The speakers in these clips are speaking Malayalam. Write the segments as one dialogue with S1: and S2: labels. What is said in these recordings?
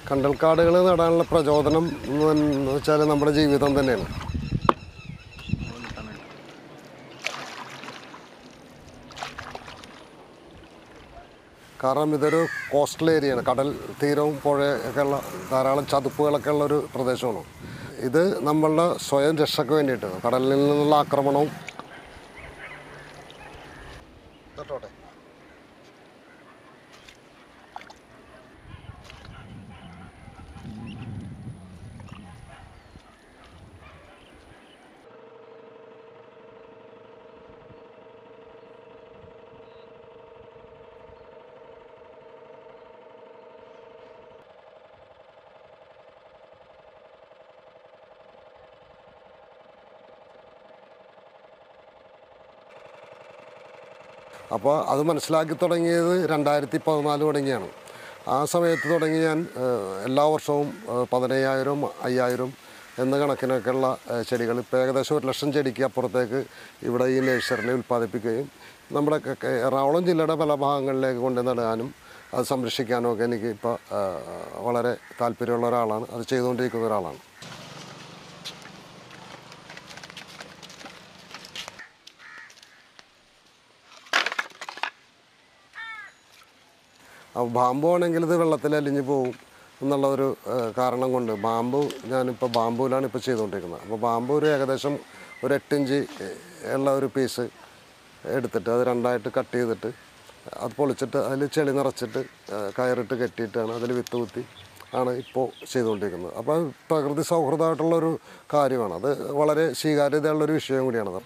S1: കണ്ടൽക്കാടുകൾ നടാനുള്ള പ്രചോദനം എന്ന് വെച്ചാൽ നമ്മുടെ ജീവിതം തന്നെയാണ് കാരണം ഇതൊരു കോസ്റ്റൽ ഏരിയയാണ് കടൽ തീരവും പുഴയൊക്കെ ഉള്ള ധാരാളം ചതുപ്പുകളൊക്കെ ഉള്ള ഒരു പ്രദേശമാണ് ഇത് നമ്മളുടെ സ്വയം രക്ഷയ്ക്ക് വേണ്ടിയിട്ട് കടലിൽ നിന്നുള്ള ആക്രമണവും തൊട്ടോട്ടെ അപ്പോൾ അത് മനസ്സിലാക്കി തുടങ്ങിയത് രണ്ടായിരത്തി പതിനാല് തുടങ്ങിയാണ് ആ സമയത്ത് തുടങ്ങി ഞാൻ ഏഹ്, എല്ലാ വർഷവും ഏഹ്, പതിനയ്യായിരം അയ്യായിരം എന്ന കണക്കിനൊക്കെയുള്ള ഏഹ്, ചെടികൾ ഇപ്പോൾ ഏകദേശം ഒരു ലക്ഷം ചെടിക്ക് അപ്പുറത്തേക്ക് ഇവിടെ ഈ നഴ്സറിയിൽ ഉൽപ്പാദിപ്പിക്കുകയും നമ്മുടെ ക- ക- എറണാകുളം ജില്ലയുടെ പല ഭാഗങ്ങളിലേക്ക് കൊണ്ട് നടാനും അത് സംരക്ഷിക്കാനും ഒക്കെ എനിക്ക് ഇപ്പോൾ വളരെ താല്പര്യമുള്ള ഒരാളാണ് അത് ചെയ്തുകൊണ്ടിരിക്കുന്ന ഒരാളാണ് അപ്പോൾ ബാമ്പു ആണെങ്കിൽ ഇത് വെള്ളത്തിൽ അലിഞ്ഞു പോകും എന്നുള്ള ഒരു ഏഹ്, കാരണം കൊണ്ട് ബാമ്പു ഞാനിപ്പോൾ ബാമ്പുവിലാണ് ഇപ്പോൾ ചെയ്തുകൊണ്ടിരിക്കുന്നത് അപ്പോൾ ബാമ്പു ഒരു ഏകദേശം ഒരു എട്ടിഞ്ച് ഉള്ള ഒരു പീസ് എടുത്തിട്ട് അത് രണ്ടായിട്ട് കട്ട് ചെയ്തിട്ട് അത് പൊളിച്ചിട്ട് അതിൽ ചെളി നിറച്ചിട്ട് ഏഹ്, കയറിട്ട് കെട്ടിയിട്ടാണ് അതിൽ വിത്ത് കുത്തി ആണ് ഇപ്പോൾ ചെയ്തുകൊണ്ടിരിക്കുന്നത് അപ്പോൾ പ്രകൃതി സൗഹൃദമായിട്ടുള്ളൊരു കാര്യമാണ് അത് വളരെ സ്വീകാര്യതയുള്ളൊരു വിഷയം കൂടിയാണത്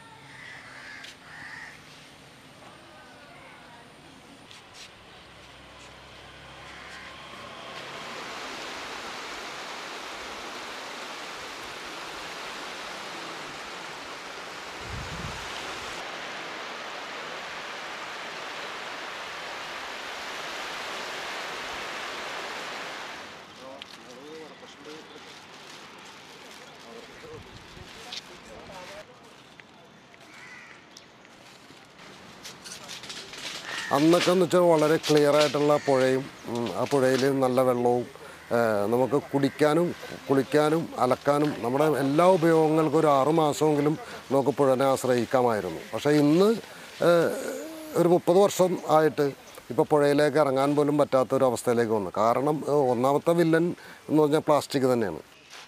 S1: അന്നൊക്കെ എന്ന് വെച്ചാൽ വളരെ ക്ലിയർ ആയിട്ടുള്ള പുഴയും ഉം, ആ പുഴയിൽ നല്ല വെള്ളവും ആ, നമുക്ക് കുടിക്കാനും കുളിക്കാനും അലക്കാനും നമ്മുടെ എല്ലാ ഉപയോഗങ്ങൾക്കും ഒരു ആറു മാസമെങ്കിലും നമുക്ക് പുഴനെ ആശ്രയിക്കാമായിരുന്നു പക്ഷേ ഇന്ന് ആ, ഒരു മുപ്പത് വർഷം ആയിട്ട് ഇപ്പോൾ പുഴയിലേക്ക് ഇറങ്ങാൻ പോലും പറ്റാത്ത ഒരു അവസ്ഥയിലേക്ക് വന്നു കാരണം ആ, ഒന്നാമത്തെ വില്ലൻ എന്ന് പറഞ്ഞാൽ പ്ലാസ്റ്റിക് തന്നെയാണ്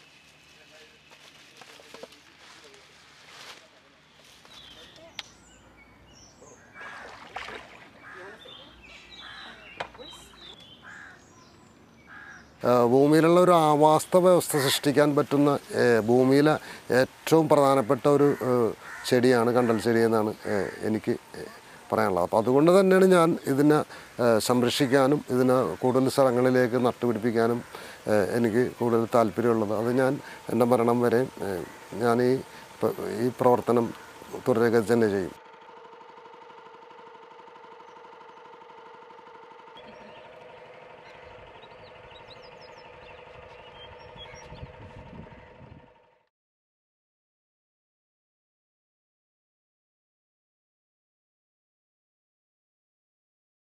S1: ആ, ഭൂമിയിലുള്ള ഒരു ആവാസ വ്യവസ്ഥ സൃഷ്ടിക്കാൻ പറ്റുന്ന ഏ, ഭൂമിയിലെ ഏറ്റവും പ്രധാനപ്പെട്ട ഒരു ഏ, ചെടിയാണ് കണ്ടൽ ചെടി എന്നാണ് ഏ, എനിക്ക് ഏ, പറയാനുള്ളത് അപ്പോൾ അതുകൊണ്ട് തന്നെയാണ് ഞാൻ ഇതിനെ ഏ, സംരക്ഷിക്കാനും ഇതിനെ കൂടുതൽ സ്ഥലങ്ങളിലേക്ക് നട്ടുപിടിപ്പിക്കാനും ഏ, എനിക്ക് കൂടുതൽ താല്പര്യമുള്ളത് അത് ഞാൻ എൻ്റെ മരണം വരെ ഏ, ഞാൻ ഈ പ- ഈ പ്രവർത്തനം തുടരുക തന്നെ ചെയ്യും